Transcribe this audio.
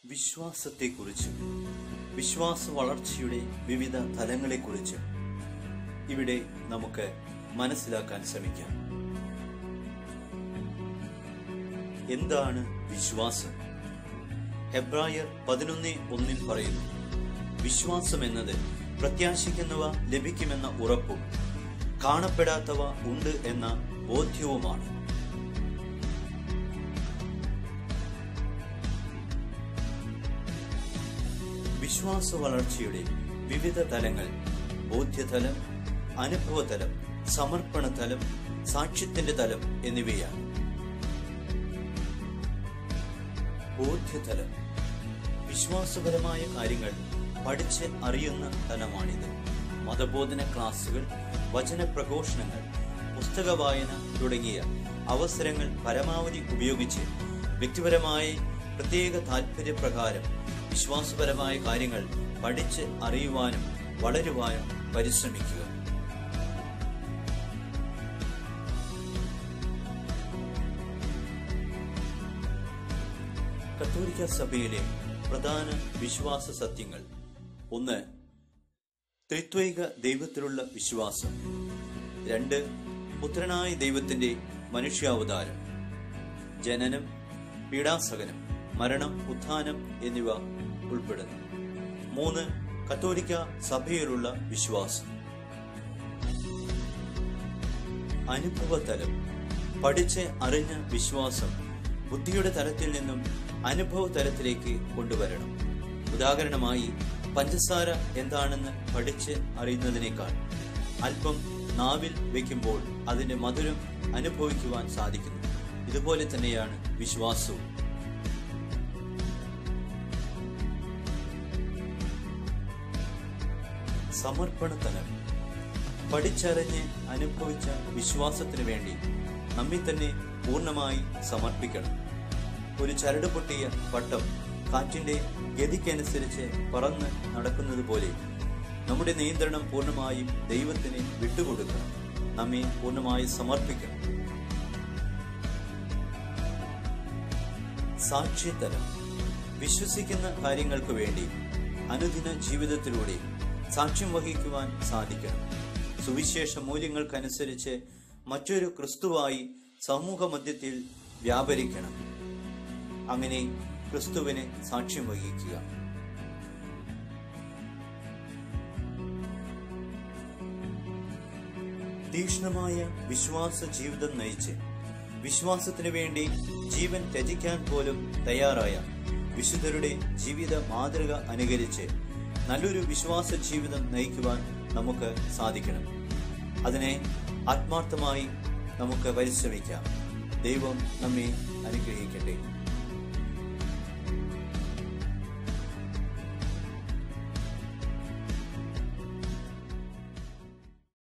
വിശ്വാസത്തെക്കുറിച്ചും വിശ്വാസ വളർച്ചയുടെ വിവിധ തലങ്ങളെക്കുറിച്ചും ഇവിടെ നമുക്ക് മനസ്സിലാക്കാൻ ശ്രമിക്കാം എന്താണ് വിശ്വാസം ഹെബ്രായർ പതിനൊന്ന് ഒന്നിൽ പറയുന്നു വിശ്വാസം എന്നത് പ്രത്യാശിക്കുന്നവ ലഭിക്കുമെന്ന ഉറപ്പും കാണപ്പെടാത്തവ ഉണ്ട് എന്ന ബോധ്യവുമാണ് വിശ്വാസ വളർച്ചയുടെ വിവിധ തലങ്ങൾ ബോധ്യതലം അനുഭവതലം സമർപ്പണതലം സാക്ഷ്യത്തിന്റെ തലം എന്നിവയാണ് ബോധ്യതലം വിശ്വാസപരമായ കാര്യങ്ങൾ പഠിച്ച് അറിയുന്ന തലമാണിത് മതബോധന ക്ലാസുകൾ വചന പ്രഘോഷണങ്ങൾ പുസ്തക വായന തുടങ്ങിയ അവസരങ്ങൾ പരമാവധി ഉപയോഗിച്ച് വ്യക്തിപരമായ പ്രത്യേക താല്പര്യപ്രകാരം വിശ്വാസപരമായ കാര്യങ്ങൾ പഠിച്ച് അറിയുവാനും വളരുവാനും പരിശ്രമിക്കുക കത്തോലിക്ക സഭയിലെ പ്രധാന വിശ്വാസ സത്യങ്ങൾ ഒന്ന് ത്രിത്വൈക ദൈവത്തിലുള്ള വിശ്വാസം രണ്ട് പുത്രനായ ദൈവത്തിന്റെ മനുഷ്യാവതാരം ജനനം പീഡാസകനം മരണം ഉത്ഥാനം എന്നിവ ഉൾപ്പെടുന്നു മൂന്ന് കത്തോലിക്ക സഭയിലുള്ള വിശ്വാസം അനുഭവതലം പഠിച്ച് അറിഞ്ഞ വിശ്വാസം ബുദ്ധിയുടെ തലത്തിൽ നിന്നും അനുഭവ തലത്തിലേക്ക് കൊണ്ടുവരണം ഉദാഹരണമായി പഞ്ചസാര എന്താണെന്ന് പഠിച്ച് അറിയുന്നതിനേക്കാൾ അല്പം നാവിൽ വെക്കുമ്പോൾ അതിന്റെ മധുരം അനുഭവിക്കുവാൻ സാധിക്കുന്നു ഇതുപോലെ തന്നെയാണ് വിശ്വാസവും സമർപ്പണതലം പഠിച്ചറിഞ്ഞ് അനുഭവിച്ച വിശ്വാസത്തിനു വേണ്ടി നമ്മെ തന്നെ പൂർണ്ണമായി സമർപ്പിക്കണം ഒരു ചരട് പൊട്ടിയ പട്ടം കാറ്റിന്റെ ഗതിക്കനുസരിച്ച് പറന്ന് നടക്കുന്നത് പോലെ നമ്മുടെ നിയന്ത്രണം പൂർണ്ണമായും ദൈവത്തിന് വിട്ടുകൊടുക്കണം നമ്മെ പൂർണ്ണമായി സമർപ്പിക്കണം സാക്ഷ്യതലം വിശ്വസിക്കുന്ന കാര്യങ്ങൾക്ക് വേണ്ടി അനുദിന ജീവിതത്തിലൂടെ സാക്ഷ്യം വഹിക്കുവാൻ സാധിക്കണം സുവിശേഷ മൂല്യങ്ങൾക്കനുസരിച്ച് മറ്റൊരു ക്രിസ്തുവായി സമൂഹ മധ്യത്തിൽ വ്യാപരിക്കണം അങ്ങനെ ക്രിസ്തുവിനെ സാക്ഷ്യം വഹിക്കുക തീക്ഷ്ണമായ വിശ്വാസ ജീവിതം നയിച്ച് വിശ്വാസത്തിനു വേണ്ടി ജീവൻ ത്യജിക്കാൻ പോലും തയ്യാറായ വിശുദ്ധരുടെ ജീവിത മാതൃക അനുകരിച്ച് നല്ലൊരു വിശ്വാസ ജീവിതം നയിക്കുവാൻ നമുക്ക് സാധിക്കണം അതിനെ ആത്മാർത്ഥമായി നമുക്ക് പരിശ്രമിക്കാം ദൈവം നമ്മെ അനുഗ്രഹിക്കട്ടെ